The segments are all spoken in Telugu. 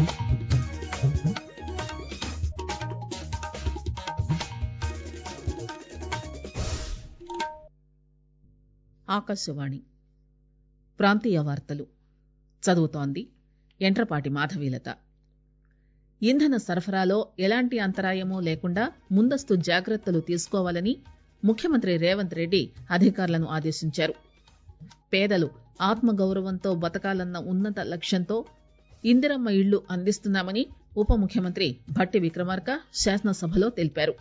ఆకాశవాణి ప్రాంతీయ వార్తలు చదువుతోంది ఎంట్రపాటి మాధవీలత ఇంధన సరఫరాలో ఎలాంటి అంతరాయమూ లేకుండా ముందస్తు జాగ్రత్తలు తీసుకోవాలని ముఖ్యమంత్రి రేవంత్ రెడ్డి అధికారులను ఆదేశించారు పేదలు ఆత్మగౌరవంతో బతకాలన్న ఉన్నత లక్ష్యంతో ఇందిరమ్మ ఇళ్లు అందిస్తున్నామని ఉప ముఖ్యమంత్రి భట్టి విక్రమార్క శాసనసభలో తెలిపారు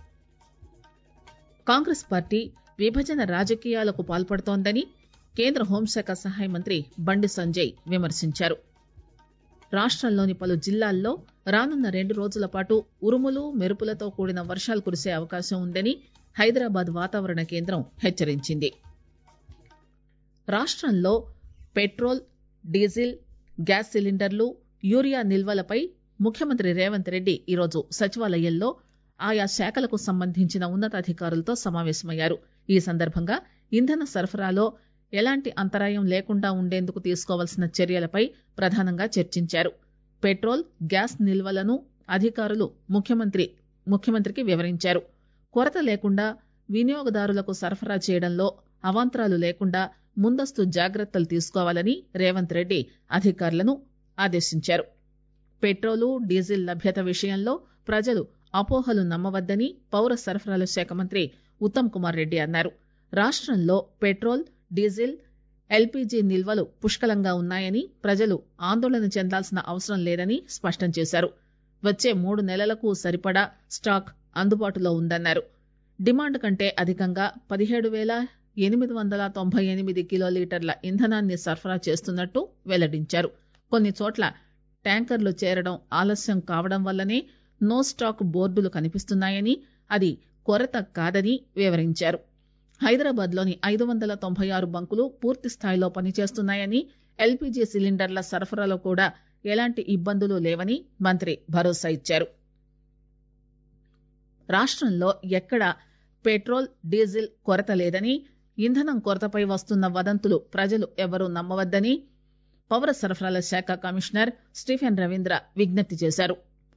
కాంగ్రెస్ పార్టీ విభజన రాజకీయాలకు పాల్పడుతోందని కేంద్ర హోంశాఖ సహాయ మంత్రి బండి సంజయ్ విమర్శించారు రాష్టంలోని పలు జిల్లాల్లో రానున్న రెండు రోజుల పాటు ఉరుములు మెరుపులతో కూడిన వర్షాలు కురిసే అవకాశం ఉందని హైదరాబాద్ వాతావరణ కేంద్రం హెచ్చరించింది రాష్టంలో పెట్రోల్ డీజిల్ గ్యాస్ సిలిండర్లు యూరియా నిల్వలపై ముఖ్యమంత్రి రేవంత్ రెడ్డి ఈరోజు సచివాలయంలో ఆయా శాఖలకు సంబంధించిన ఉన్నతాధికారులతో సమావేశమయ్యారు ఈ సందర్భంగా ఇంధన సరఫరాలో ఎలాంటి అంతరాయం లేకుండా ఉండేందుకు తీసుకోవాల్సిన చర్యలపై ప్రధానంగా చర్చించారు పెట్రోల్ గ్యాస్ నిల్వలను అధికారులు ముఖ్యమంత్రి ముఖ్యమంత్రికి వివరించారు కొరత లేకుండా వినియోగదారులకు సరఫరా చేయడంలో అవాంతరాలు లేకుండా ముందస్తు జాగ్రత్తలు తీసుకోవాలని రేవంత్ రెడ్డి అధికారులను ఆదేశించారు పెట్రోలు డీజిల్ లభ్యత విషయంలో ప్రజలు అపోహలు నమ్మవద్దని పౌర సరఫరాల శాఖ మంత్రి ఉత్తమ్ కుమార్ రెడ్డి అన్నారు రాష్టంలో పెట్రోల్ డీజిల్ ఎల్పీజీ నిల్వలు పుష్కలంగా ఉన్నాయని ప్రజలు ఆందోళన చెందాల్సిన అవసరం లేదని స్పష్టం చేశారు వచ్చే మూడు నెలలకు సరిపడా స్టాక్ అందుబాటులో ఉందన్నారు డిమాండ్ కంటే అధికంగా పదిహేడు వేల ఎనిమిది వందల తొంభై ఎనిమిది కిలోలీటర్ల ఇంధనాన్ని సరఫరా చేస్తున్నట్టు వెల్లడించారు కొన్ని చోట్ల ట్యాంకర్లు చేరడం ఆలస్యం కావడం వల్లనే నో స్టాక్ బోర్డులు కనిపిస్తున్నాయని అది కొరత కాదని వివరించారు హైదరాబాద్ లోని ఐదు వందల తొంభై ఆరు బంకులు పూర్తి స్థాయిలో పనిచేస్తున్నాయని ఎల్పీజీ సిలిండర్ల సరఫరాలో కూడా ఎలాంటి ఇబ్బందులు లేవని మంత్రి భరోసా ఇచ్చారు రాష్టంలో ఎక్కడ పెట్రోల్ డీజిల్ కొరత లేదని ఇంధనం కొరతపై వస్తున్న వదంతులు ప్రజలు ఎవరూ నమ్మవద్దని పౌర సరఫరాల శాఖ కమిషనర్ స్టీఫెన్ రవీంద్ర విజ్ఞప్తి చేశారు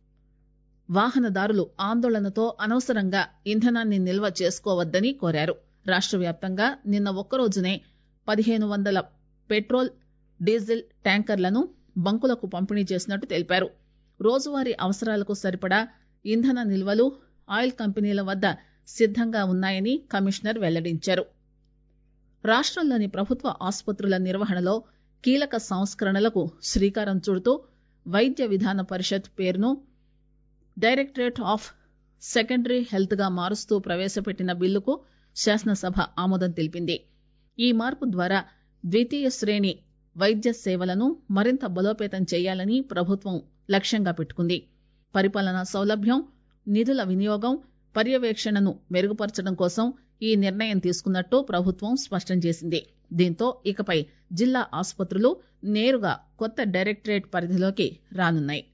వాహనదారులు ఆందోళనతో అనవసరంగా ఇంధనాన్ని నిల్వ చేసుకోవద్దని కోరారు రాష్ట వ్యాప్తంగా నిన్న ఒక్కరోజునే పదిహేను వందల పెట్రోల్ డీజిల్ ట్యాంకర్లను బంకులకు పంపిణీ చేసినట్టు తెలిపారు రోజువారీ అవసరాలకు సరిపడా ఇంధన నిల్వలు ఆయిల్ కంపెనీల వద్ద సిద్దంగా ఉన్నాయని కమిషనర్ వెల్లడించారు రాష్టంలోని ప్రభుత్వ ఆసుపత్రుల నిర్వహణలో కీలక సంస్కరణలకు శ్రీకారం చుడుతూ వైద్య విధాన పరిషత్ పేరును డైరెక్టరేట్ ఆఫ్ సెకండరీ హెల్త్ గా మారుస్తూ ప్రవేశపెట్టిన బిల్లుకు శాసనసభ ఆమోదం తెలిపింది ఈ మార్పు ద్వారా ద్వితీయ శ్రేణి వైద్య సేవలను మరింత బలోపేతం చేయాలని ప్రభుత్వం లక్ష్యంగా పెట్టుకుంది పరిపాలనా సౌలభ్యం నిధుల వినియోగం పర్యవేక్షణను మెరుగుపరచడం కోసం ఈ నిర్ణయం తీసుకున్నట్టు ప్రభుత్వం స్పష్టం చేసింది దీంతో ఇకపై జిల్లా ఆసుపత్రులు నేరుగా కొత్త డైరెక్టరేట్ పరిధిలోకి రానున్నాయి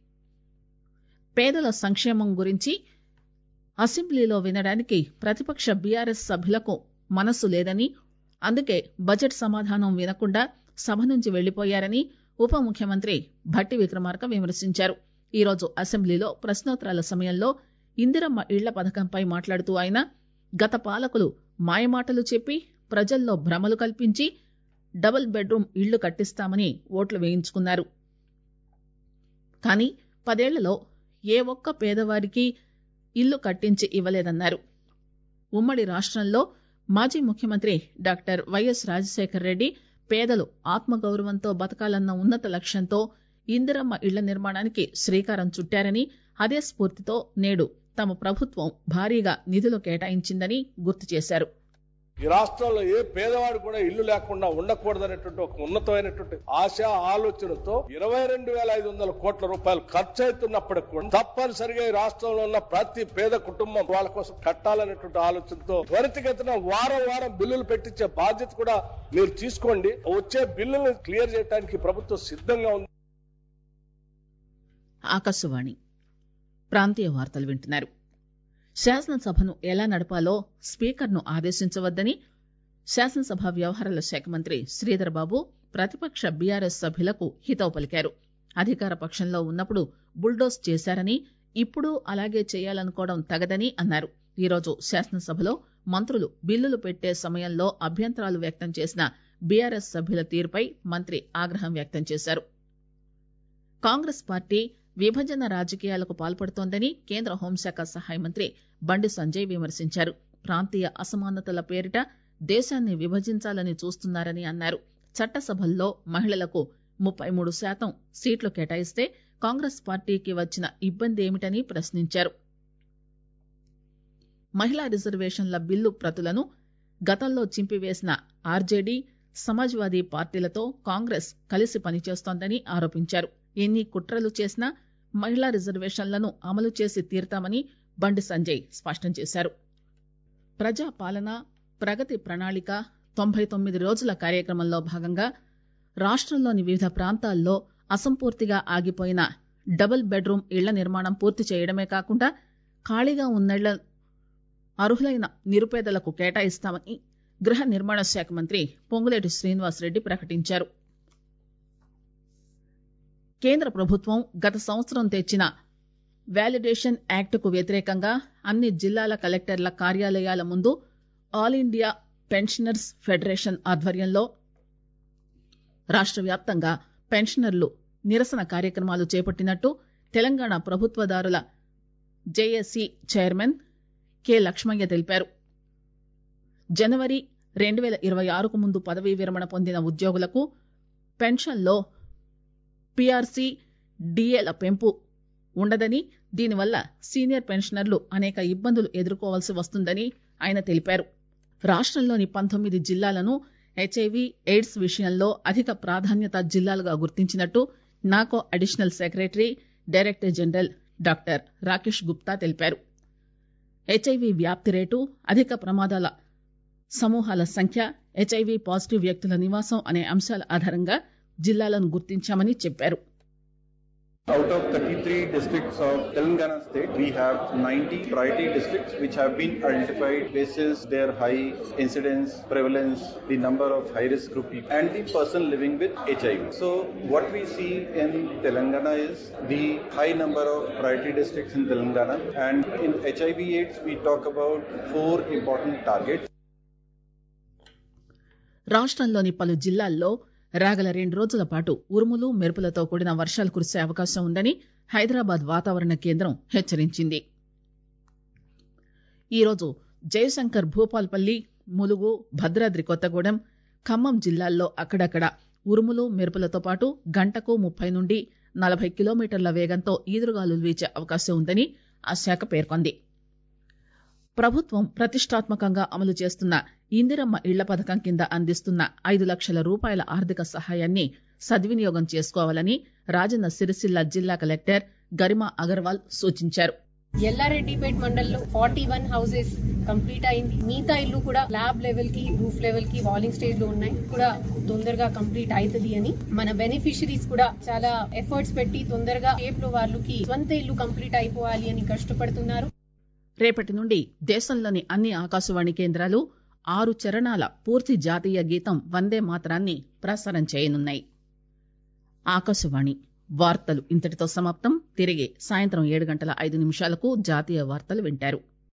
పేదల సంక్షేమం గురించి అసెంబ్లీలో వినడానికి ప్రతిపక్ష బీఆర్ఎస్ సభ్యులకు మనస్సు లేదని అందుకే బడ్జెట్ సమాధానం వినకుండా సభ నుంచి వెళ్లిపోయారని ఉప ముఖ్యమంత్రి భట్టి విక్రమార్క విమర్శించారు ఈరోజు అసెంబ్లీలో ప్రశ్నోత్తరాల సమయంలో ఇందిరమ్మ ఇళ్ల పథకంపై మాట్లాడుతూ ఆయన గత పాలకులు మాయమాటలు చెప్పి ప్రజల్లో భ్రమలు కల్పించి డబుల్ బెడ్రూమ్ ఇళ్లు కట్టిస్తామని ఓట్లు వేయించుకున్నారు కానీ పదేళ్లలో ఏ ఒక్క పేదవారికి ఇల్లు కట్టించి ఇవ్వలేదన్నారు ఉమ్మడి రాష్టంలో మాజీ ముఖ్యమంత్రి డాక్టర్ వైఎస్ రాజశేఖర రెడ్డి పేదలు ఆత్మగౌరవంతో బతకాలన్న ఉన్నత లక్ష్యంతో ఇందిరమ్మ ఇళ్ల నిర్మాణానికి శ్రీకారం చుట్టారని అదే స్ఫూర్తితో నేడు తమ ప్రభుత్వం భారీగా నిధులు కేటాయించిందని గుర్తు చేశారు ఈ రాష్ట్రంలో ఏ పేదవాడు కూడా ఇల్లు లేకుండా ఉండకూడదనేటువంటి ఒక ఉన్నతమైనటువంటి ఆశ ఆలోచనతో ఇరవై రెండు వేల ఐదు వందల కోట్ల రూపాయలు ఖర్చు అవుతున్నప్పటికి కూడా తప్పనిసరిగా ఈ రాష్ట్రంలో ఉన్న ప్రతి పేద కుటుంబం వాళ్ళ కోసం కట్టాలనేటువంటి ఆలోచనతో త్వరితగతిన వారం వారం బిల్లులు పెట్టించే బాధ్యత కూడా మీరు తీసుకోండి వచ్చే బిల్లులను క్లియర్ చేయడానికి ప్రభుత్వం సిద్ధంగా ఉంది ఆకాశవాణి ప్రాంతీయ వార్తలు వింటున్నారు శాసనసభను ఎలా నడపాలో స్పీకర్ను ఆదేశించవద్దని శాసనసభ వ్యవహారాల శాఖ మంత్రి శ్రీధర్ బాబు ప్రతిపక్ష బీఆర్ఎస్ సభ్యులకు హితవు పలికారు అధికార పక్షంలో ఉన్నప్పుడు బుల్డోస్ చేశారని ఇప్పుడు అలాగే చేయాలనుకోవడం తగదని అన్నారు ఈరోజు శాసనసభలో మంత్రులు బిల్లులు పెట్టే సమయంలో అభ్యంతరాలు వ్యక్తం చేసిన బీఆర్ఎస్ సభ్యుల తీరుపై మంత్రి ఆగ్రహం వ్యక్తం చేశారు కాంగ్రెస్ పార్టీ విభజన రాజకీయాలకు పాల్పడుతోందని కేంద్ర హోంశాఖ సహాయ మంత్రి బండి సంజయ్ విమర్శించారు ప్రాంతీయ అసమానతల పేరిట దేశాన్ని విభజించాలని చూస్తున్నారని అన్నారు చట్టసభల్లో మహిళలకు ముప్పై మూడు శాతం సీట్లు కేటాయిస్తే కాంగ్రెస్ పార్టీకి వచ్చిన ఇబ్బంది ఏమిటని ప్రశ్నించారు మహిళా రిజర్వేషన్ల బిల్లు ప్రతులను గతంలో చింపివేసిన ఆర్జేడీ సమాజ్వాదీ పార్టీలతో కాంగ్రెస్ కలిసి పనిచేస్తోందని ఆరోపించారు ఎన్ని కుట్రలు చేసినా మహిళా రిజర్వేషన్లను అమలు చేసి తీరుతామని బండి సంజయ్ స్పష్టం చేశారు ప్రజాపాలన ప్రగతి ప్రణాళిక తొంభై తొమ్మిది రోజుల కార్యక్రమంలో భాగంగా రాష్టంలోని వివిధ ప్రాంతాల్లో అసంపూర్తిగా ఆగిపోయిన డబుల్ బెడ్రూమ్ ఇళ్ల నిర్మాణం పూర్తి చేయడమే కాకుండా ఖాళీగా ఉన్నళ్ల అర్హులైన నిరుపేదలకు కేటాయిస్తామని గృహ నిర్మాణ శాఖ మంత్రి పొంగులేటి శ్రీనివాసరెడ్డి ప్రకటించారు కేంద్ర ప్రభుత్వం గత సంవత్సరం తెచ్చిన వ్యాలిడేషన్ యాక్ట్ కు వ్యతిరేకంగా అన్ని జిల్లాల కలెక్టర్ల కార్యాలయాల ముందు ఆల్ ఇండియా పెన్షనర్స్ ఫెడరేషన్ ఆధ్వర్యంలో రాష్ట వ్యాప్తంగా పెన్షనర్లు నిరసన కార్యక్రమాలు చేపట్టినట్టు తెలంగాణ ప్రభుత్వదారుల జేఏసీ చైర్మన్ కె లక్ష్మయ్య తెలిపారు జనవరి రెండు పేల ఇరవై ఆరుకు ముందు పదవీ విరమణ పొందిన ఉద్యోగులకు పెన్షన్లో పీఆర్సీ డీఏల పెంపు ఉండదని దీనివల్ల సీనియర్ పెన్షనర్లు అనేక ఇబ్బందులు ఎదుర్కోవాల్సి వస్తుందని ఆయన తెలిపారు రాష్టంలోని పంతొమ్మిది జిల్లాలను హెచ్ఐవి ఎయిడ్స్ విషయంలో అధిక ప్రాధాన్యత జిల్లాలుగా గుర్తించినట్టు NACO additional secretary director general doctor Rakesh Gupta తెలిపారు హెచ్ఐవి వ్యాప్తి రేటు అధిక ప్రమాదాల సమూహాల సంఖ్య హెచ్ఐవి పాజిటివ్ వ్యక్తుల నివాసం అనే అంశాల ఆధారంగా జిల్లాలను గుర్తించామని చెప్పారు Out of 33 districts of Telangana state, we have 90 priority districts which have been identified basis their high incidence, prevalence, the number of high risk group people, and the person living with HIV. So, what we see in Telangana is the high number of priority districts in Telangana, and in HIV/AIDS we talk about four important targets. రాష్టంలోని పలు జిల్లాల్లో రాగల రెండు రోజుల పాటు ఉరుములు మెరుపులతో కూడిన వర్షాలు కురిసే అవకాశం ఉందని హైదరాబాద్ వాతావరణ కేంద్రం హెచ్చరించింది ఈరోజు జయశంకర్ భూపాల్పల్లి ములుగు భద్రాద్రి కొత్తగూడెం ఖమ్మం జిల్లాల్లో అక్కడక్కడ ఉరుములు మెరుపులతో పాటు గంటకు ముప్పై నుండి నలభై కిలోమీటర్ల వేగంతో ఈదురుగాలులు వీచే అవకాశం ఉందని ఆ శాఖ పేర్కొంది ప్రభుత్వం ప్రతిష్టాత్మకంగా అమలు చేస్తున్న ఇందిరమ్మ ఇళ్ల పథకం కింద అందిస్తున్న ఐదు లక్షల రూపాయల ఆర్థిక సహాయాన్ని సద్వినియోగం చేసుకోవాలని రాజన్న సిరిసిల్ల జిల్లా కలెక్టర్ గరిమా అగర్వాల్ సూచించారు ఎల్లారెడ్డిపేట్ మండల్లో ఫార్టీ వన్ హౌసెస్ కంప్లీట్ అయింది మిగతా ఇల్లు కూడా ల్యాబ్ లెవెల్ కి రూఫ్ లెవెల్ కి వాలింగ్ స్టేజ్ లో ఉన్నాయి కూడా తొందరగా కంప్లీట్ అవుతుంది అని మన బెనిఫిషరీస్ కూడా చాలా ఎఫర్ట్స్ పెట్టి తొందరగా షేప్ లో వాళ్ళకి సొంత ఇల్లు కంప్లీట్ అయిపోవాలి అని కష్టపడుతున్నారు రేపటి నుండి దేశంలోని అన్ని ఆకాశవాణి కేంద్రాలు ఆరు చరణాల పూర్తి జాతీయ గీతం వందే మాతరాన్ని ప్రసారం చేయనున్నాయి ఆకాశవాణి వార్తలు ఇంతటితో సమాప్తం తిరిగి సాయంత్రం ఏడు గంటల ఐదు నిమిషాలకు జాతీయ వార్తలు వింటారు